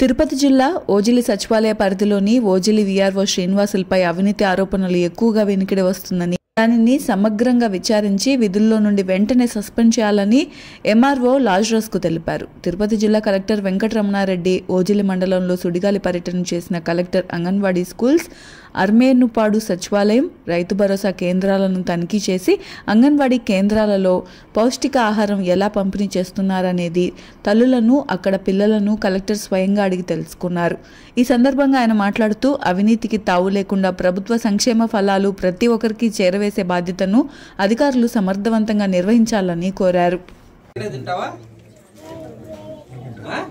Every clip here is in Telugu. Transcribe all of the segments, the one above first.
తిరుపతి జిల్లా ఓజిలి సచివాలయ పరిధిలోని ఓజిలి వీఆర్ఓ శ్రీనివాసులపై అవినీతి ఆరోపణలు ఎక్కువగా వెనుకడి వస్తుందని దానిని సమగ్రంగా విచారించి విధుల్లో నుండి వెంటనే సస్పెండ్ చేయాలని ఎంఆర్ఓ లాజ్రస్కు తెలిపారు తిరుపతి జిల్లా కలెక్టర్ వెంకటరమణారెడ్డి ఓజిలి మండలంలో సుడిగాలి పర్యటన చేసిన కలెక్టర్ అంగన్వాడీ స్కూల్స్ అర్మేనుపాడు సచివాలయం రైతు భరోసా కేంద్రాలను తనిఖీ చేసి అంగన్వాడీ కేంద్రాలలో పౌష్టిక ఆహారం ఎలా పంపిణీ చేస్తున్నారనేది తల్లులను అక్కడ పిల్లలను కలెక్టర్ స్వయంగా అడిగి తెలుసుకున్నారు ఈ సందర్భంగా ఆయన మాట్లాడుతూ అవినీతికి తావు లేకుండా ప్రభుత్వ సంక్షేమ ఫలాలు ప్రతి ఒక్కరికి చేరవేసే బాధ్యతను అధికారులు సమర్థవంతంగా నిర్వహించాలని కోరారు ఇక్కడే తింటావా ఆ?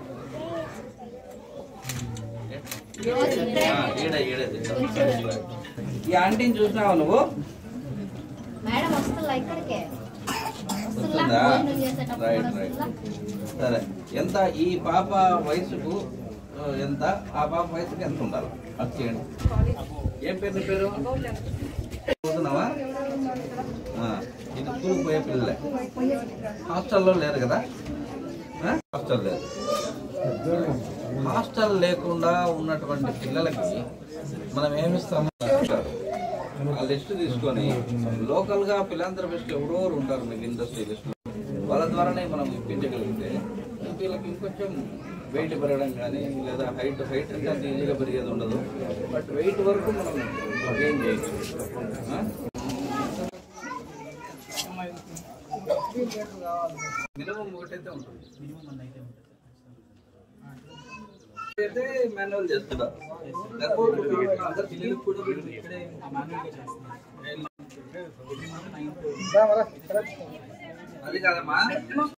ఆ, ఈడ ఈడే తింటావా ఈ ఆంటీని చూసినావా నువ్వు మేడం వస్తుందా ఇక్కడికే వస్తుందా వస్తుందా భోజనం చేసేటప్పుడు రైట్ కూడా రైట్ వస్తుందా? సరే ఎంత ఈ పాప వయసుకు ఆ, ఎంత ఆ పాప వయసుకు ఎంత ఉండాలి అది చేయండి ఏం పేరు నీ పేరు పోతున్నావా ఆ, ఇది స్కూల్కి పోయే పిల్లలే హాస్టల్లో లేరు కదా ఆ? హాస్టల్ లేదు హాస్టల్ లేకుండా ఉన్నటువంటి పిల్లలకి మనం ఏమిస్తాము ఆ లిస్ట్ తీసుకొని లోకల్ గా ఫిలాంథ్రపిస్ట్ ఎవరో ఉంటారు మీకు ఇండస్ట్రీ లిస్ట్ వాళ్ళ ద్వారానే మనం ఇప్పించగలిగితే వీళ్ళకి ఇంకొంచెం వెయిట్ పెరగడం కానీ లేదా హైట్ హైట్ అంటే అంత ఈజీగా పెరిగేది ఉండదు బట్ వెయిట్ వరకు మనం గెయిన్ చేయొచ్చు ఆ? మినిమం ఒకటైతే ఉంటుంది అయితే మాన్యువల్ చేస్తున్నారు అందరు పిల్లలకు కూడా వీళ్ళు ఇక్కడే అది కాదమ్మా